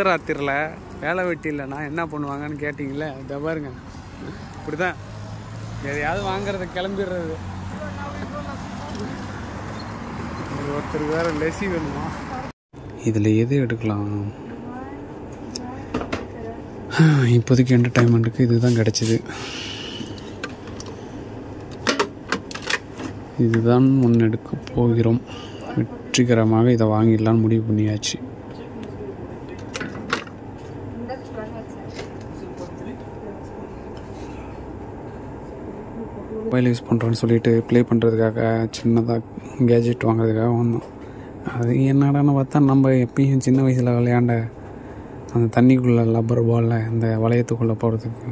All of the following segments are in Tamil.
ராத்திரியில் வேலை வெட்டி இல்லைன்னா என்ன பண்ணுவாங்கன்னு கேட்டிங்களே இதை பாருங்க இப்படி தான் எதையாவது வாங்குறது கிளம்பிடுறது ஒருத்தர் வேற லெசி வேணுமா இதில் எது எடுக்கலாம் இப்போதைக்கு என்டர்டைன்மெண்ட்டுக்கு இதுதான் கிடச்சிது இதுதான் முன்னெடுக்க போகிறோம் வெற்றிகரமாக இதை வாங்கிடலான்னு முடிவு பண்ணியாச்சு மொபைல் யூஸ் பண்ணுறோன்னு சொல்லிட்டு ப்ளே பண்ணுறதுக்காக சின்னதாக கேஜெட் வாங்குறதுக்காக வந்தோம் அது என்னடான்னு பார்த்தா நம்ம எப்பயும் சின்ன வயசில் விளையாண்ட அந்த தண்ணிக்குள்ளே லப்பர் பாலில் அந்த வளையத்துக்குள்ளே போகிறதுக்கு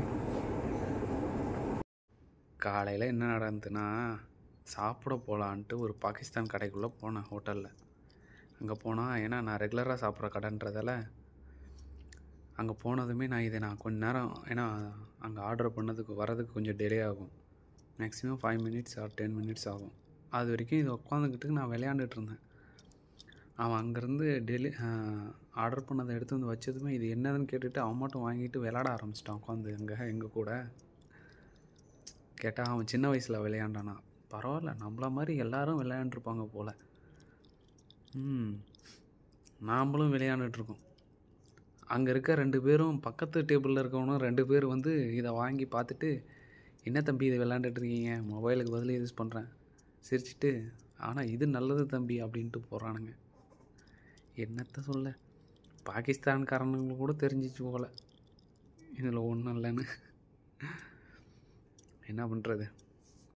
காலையில் என்ன நடந்துன்னா சாப்பிட போகலான்ட்டு ஒரு பாகிஸ்தான் கடைக்குள்ளே போனேன் ஹோட்டலில் அங்கே போனால் ஏன்னா நான் ரெகுலராக சாப்பிட்ற கடைன்றதால அங்கே போனதுமே நான் இதை நான் கொஞ்ச நேரம் ஏன்னா அங்கே ஆர்டர் பண்ணதுக்கு வரதுக்கு கொஞ்சம் டிலே ஆகும் maximum five minutes or ten minutes ஆகும் அது வரைக்கும் இதை உட்காந்துக்கிட்டு நான் விளையாண்டுட்டு இருந்தேன் அவன் அங்கேருந்து டெலி ஆர்டர் பண்ணதை எடுத்து வந்து வச்சதுமே இது என்னதுன்னு கேட்டுட்டு அவன் மட்டும் வாங்கிட்டு விளையாட ஆரம்பிச்சிட்டான் உட்காந்து அங்கே எங்கள் கூட கேட்டால் அவன் சின்ன வயசில் விளையாண்டானா பரவாயில்ல நம்மள மாதிரி எல்லாரும் விளையாண்டுருப்பாங்க போல் ம் நாம்ளும் விளையாண்டுட்ருக்கோம் அங்கே இருக்க ரெண்டு பேரும் பக்கத்து டேபிளில் இருக்கவனும் ரெண்டு பேர் வந்து இதை வாங்கி பார்த்துட்டு என்ன தம்பி இதை விளையாண்டுட்டு இருக்கீங்க மொபைலுக்கு பதில் யூஸ் பண்ணுறேன் சிரிச்சிட்டு ஆனால் இது நல்லது தம்பி அப்படின்ட்டு போகிறானுங்க என்னத்த சொல்ல பாகிஸ்தான்காரனுங்களுக்கு கூட தெரிஞ்சிச்சு போல இதில் ஒன்றும் இல்லைன்னு என்ன பண்ணுறது